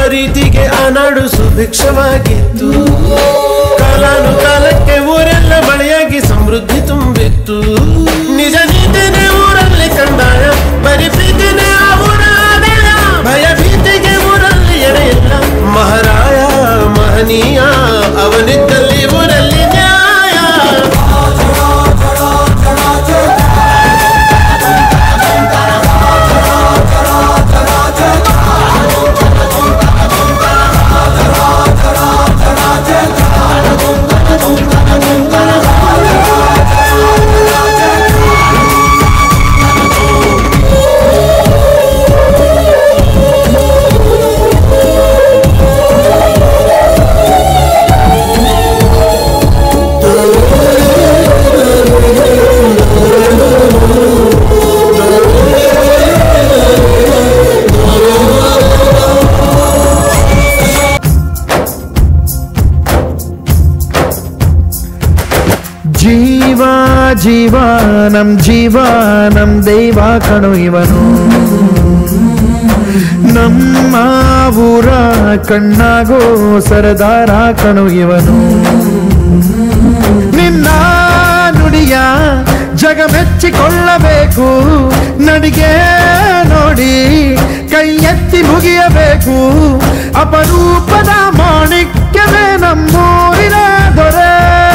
ಪ್ರೀತಿಗೆ ಆನಾಡು ಸುಭಿಕ್ಷವಾಗಿತ್ತು ಕಾಲಾನು ಕಾಲಕ್ಕೆ ಊರೆಲ್ಲ ಮಳೆಯಾಗಿ ಸಮೃದ್ಧಿ ತುಂಬಿತ್ತು ನಿಜ ನೀತಿನೇ ಊರಲ್ಲಿ ಕಂಡಾಯ ಬರೀ ಪ್ರೀತಿನೇ ಆ ಊರ ಆದಾಯ ಭಯ ಭೀತಿಗೆ ಊರಲ್ಲಿ ಎಡೆಯಿಲ್ಲ ಮಹಾರಾಯ ಮಹನೀಯ ಅವನಿದ್ದಲ್ಲಿ ಊರಲ್ಲಿ ನ್ಯಾಯ ಜೀವ ಜೀವ ನಮ್ ಜೀವ ನಮ್ ದೈವ ಕಣು ಇವನು ನಮ್ಮ ಊರ ಕಣ್ಣಾಗೋ ಸರದಾರ ಕಣು ಇವನು ನಿನ್ನ ನುಡಿಯ ಜಗ ಮೆಚ್ಚಿಕೊಳ್ಳಬೇಕು ನಡಿಗೆ ನೋಡಿ ಕೈ ಎತ್ತಿ ಮುಗಿಯಬೇಕು ಅಪರೂಪದ ಮಾಣಿಕ್ಯವೇ ನಮ್ಮೂರಿನ ದೊರೆ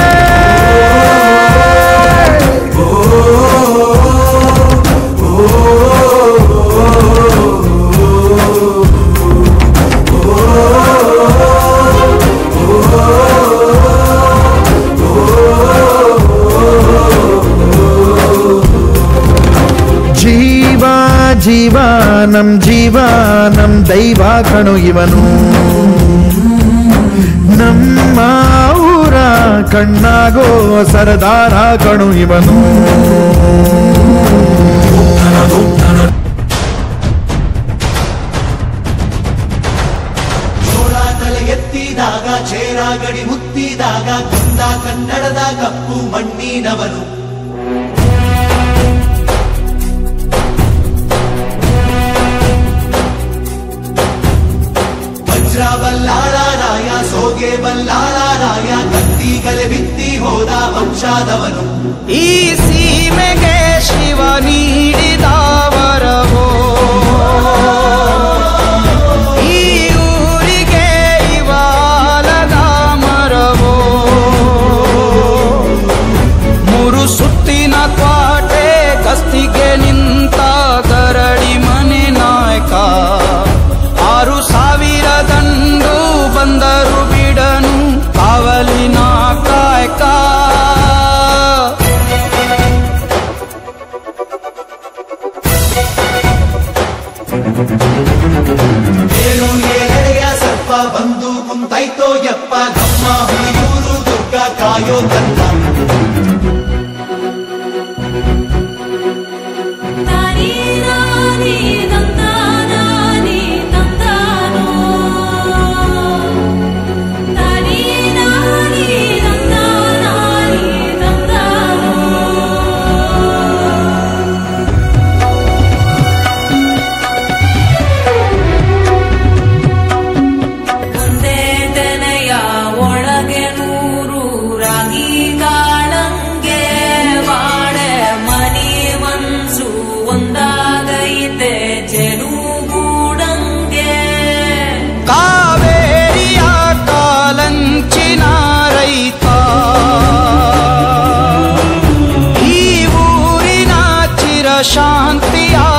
ಜೀವ ಜೀವ ನಮ್ ಜೀವ ನಮ್ ದೈವ ಕಣು ಇವನು ನಮ್ಮ ಊರ ಕಣ್ಣಾಗೋ ಸರದಾರ ಕಣು ಇವನು ಜೋಳ ತಲೆ ಎತ್ತಿದಾಗ ಚೇರ ಗಡಿ ಮುತ್ತಿದಾಗ ಕಂದ ಕನ್ನಡದ ಕಪ್ಪು ಮಣ್ಣಿನವನು ವಜ್ರ ಬಲ್ಲಾಳರಾಯ ಸೋಗೆ ಬಲ್ಲಾಳರಾಯ ಕತ್ತಿಗಲೆ ಬಿತ್ತಿ ಹೋದ ವಂಶಾದವನು ಈ ಸೀಮೆಗೆ ಶಿವ ನೀಡಿದವರವೋ ಈ ಊರಿಗೆ ಇವಾಲದ ಮರವೋ ಮೂರು ಸುತ್ತಿನ ಕ್ವಾಟೆ ಗಸ್ತಿಗೆ ನಿಂತ ಗರಡಿ ಮನೆ ನಾಯಕ ಆರು ಸಾವಿರ ದಂಡು ಬಂದರು ಬಿಡನು ಕಾವಲಿನ ಕಾಯಕ ಏಳು ಏಳೆಯ ಸರ್ಪ ಬಂದು ಕುಂತೈತೋ ಯಪ್ಪ ನಮ್ಮ ಹುಲಿಯೂರು ದುರ್ಗ ಕಾಯೋ ತಂದ ನಾನಿ ನಾನಿ ನಂದಾನಾನಿ ನಂದಾನೋ ನಾನಿ ನಾನಿ ನಂದಾನಾನಿ ನಂದಾನೋ ಒಂದೇ ತೆನೆಯ ಒಳಗೆ ನೂರು ರಾಗಿ ಕಾಳಂಗೆ ಬಾಳೆ ಮನಿ ಮನ್ಸು ಒಂದಾಗೈತೆ ಜನುಗೂಡಂಗೆ ಕಾವೇರಿಯ ಕಾಲಂಚಿನ ರೈತ ಈ ಊರಿನ ಚಿರ ಶಾಂತಿಯ